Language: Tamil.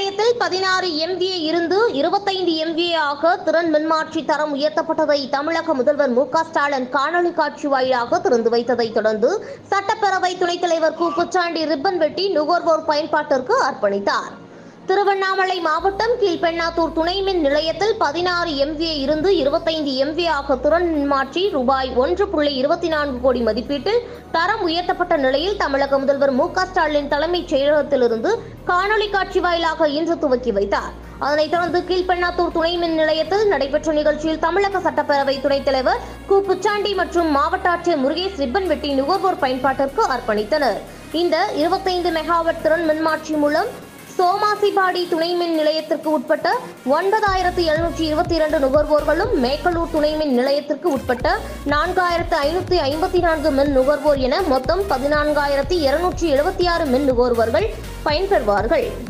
நிலையத்தில் பதினாறு எம்விஏ இருந்து இருபத்தைந்து எம்விஏ ஆக திறன் மின்மாற்றி தரம் உயர்த்தப்பட்டதை தமிழக முதல்வர் மு க ஸ்டாலின் காணொலி காட்சி வாயிலாக திறந்து வைத்ததைத் தொடர்ந்து சட்டப்பேரவை துணைத் தலைவர் கு புச்சாண்டி ரிப்பன் வெட்டி நுகர்வோர் பயன்பாட்டிற்கு அர்ப்பணித்தார் திருவண்ணாமலை மாவட்டம் கீழ்பெண்ணாத்தூர் துணை மின் நிலையத்தில் பதினாறு எம்விஏ இருந்து இருபத்தைந்து எம்விஏ ஆக திறன் மின்மாற்றி ரூபாய் ஒன்று புள்ளி இருபத்தி நான்கு கோடி மதிப்பீட்டில் தரம் உயர்த்தப்பட்ட நிலையில் தமிழக முதல்வர் மு க ஸ்டாலின் தலைமைச் செயலகத்திலிருந்து காணொலி காட்சி வாயிலாக இன்று துவக்கி வைத்தார் அதனைத் தொடர்ந்து கீழ்பெண்ணாத்தூர் துணை மின் நிலையத்தில் நடைபெற்ற நிகழ்ச்சியில் தமிழக சட்டப்பேரவை துணைத் தலைவர் கு புச்சாண்டி மற்றும் மாவட்ட ஆட்சியர் முருகேஷ் ரிப்பன் வெட்டி நுகர்வோர் பயன்பாட்டிற்கு அர்ப்பணித்தனர் இந்த இருபத்தைந்து மெகாவாட் திறன் மின்மாற்றி மூலம் சோமாசிபாடி துணை மின் நிலையத்திற்கு உட்பட்ட ஒன்பதாயிரத்து எழுநூற்றி இருபத்தி இரண்டு நுகர்வோர்களும் மேக்கலூர் துணை மின் நிலையத்திற்கு உட்பட்ட நான்காயிரத்து ஐநூற்றி ஐம்பத்தி நான்கு மின் நுகர்வோர் என மொத்தம் பதினான்காயிரத்தி இருநூற்றி எழுபத்தி ஆறு மின் நுகர்வோர்கள் பயன்பெறுவார்கள்